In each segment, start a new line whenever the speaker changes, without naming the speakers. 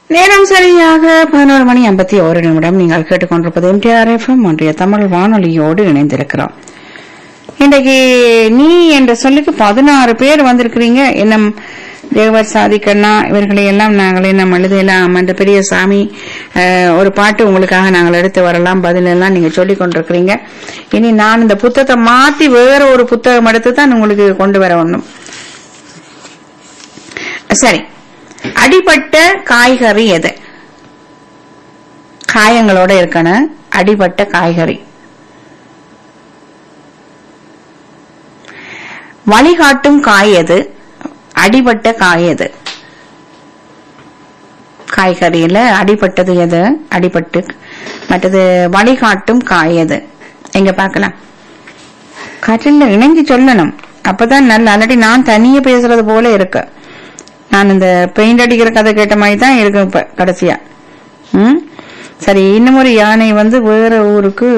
நேரம் சரியாக பதினோரு மணி ஐம்பத்தி ஒரு நிமிடம் நீங்கள் கேட்டுக்கொண்டிருப்பது எம்டிஆர் எஃப்எம் ஒன்றிய தமிழ் வானொலியோடு இணைந்திருக்கிறோம் இன்றைக்கு நீ என்ற சொல்லுக்கு பதினாறு பேர் வந்திருக்கிறீங்க இன்னும் தேவர் சாதிக்கண்ணா இவர்களை எல்லாம் நாங்கள் இன்னும் எழுதலாம் அந்த பெரிய சாமி அஹ், ஒரு பாட்டு உங்களுக்காக நாங்கள் எடுத்து வரலாம் பதில் எல்லாம் நீங்க சொல்லிக் கொண்டிருக்கிறீங்க இனி நான் இந்த புத்தகத்தை மாத்தி வேற ஒரு புத்தகம் எடுத்து தான் உங்களுக்கு கொண்டு வர ஒண்ணும் சரி அடிபட்ட காய்கறி எது காயங்களோட இருக்கணும் அடிபட்ட காய்கறி வழிகாட்டும் காய் எது அடிபட்ட காய் எது காய்கறியில அடிபட்டது எது அடிபட்டு மற்றது வழிகாட்டும் காய் எது எங்க பார்க்கலாம் காற்றில் இணைஞ்சு சொல்லணும் அப்பதான் நல்ல அல்லாட்டி நான் தனியே பேசுறது போல இருக்கு நான் இந்த பெயிண்ட் அடிக்கிற கதை கேட்ட மாதிரி தான் இருக்கு இப்ப கடைசியா ம் சரி இன்னும் ஒரு யானை வந்து வேற ஊருக்கு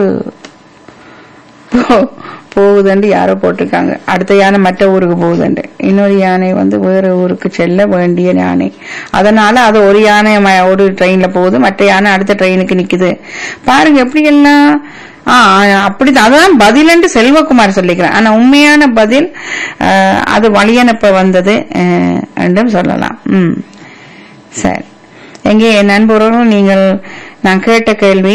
போ- போகுதுண்டு யாரோ போட்டிருக்காங்க அடுத்த யானை மற்ற ஊருக்கு போகுதுண்டு இன்னொரு யானை வந்து வேற ஊருக்கு செல்ல வேண்டிய யானை அதனால அது ஒரு யானை ம- ஒரு ட்ரெயின்ல போகுது மற்ற யானை அடுத்த ட்ரெயினுக்கு நிக்குது பாருங்க எப்படி எல்லாம் ஆ அப்படிதான் அதான் பதிலண்டு செல்வகுமார் சொல்லிக்கிறேன் ஆனா உண்மையான பதில் ஆஹ், அது வழியனுப்ப வந்தது ஆஹ், என்றும் சொல்லலாம் ம் சரி எங்கே என் நண்பர்களும் நீங்கள் நான் கேட்ட கேள்வி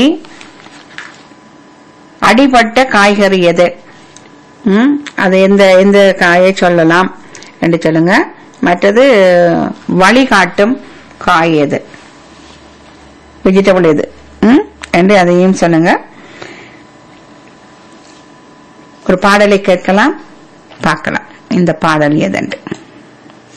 அடிபட்ட காய்கறி எது ம் அது எந்த எந்த காயை சொல்லலாம் என்று சொல்லுங்க மற்றது வழிகாட்டும் காய் எது வெஜிடபிள் எது ம் என்று அதையும் சொல்லுங்க ஒரு பாடலை கேட்கலாம் பார்க்கலாம் இந்த பாடல் எதென்று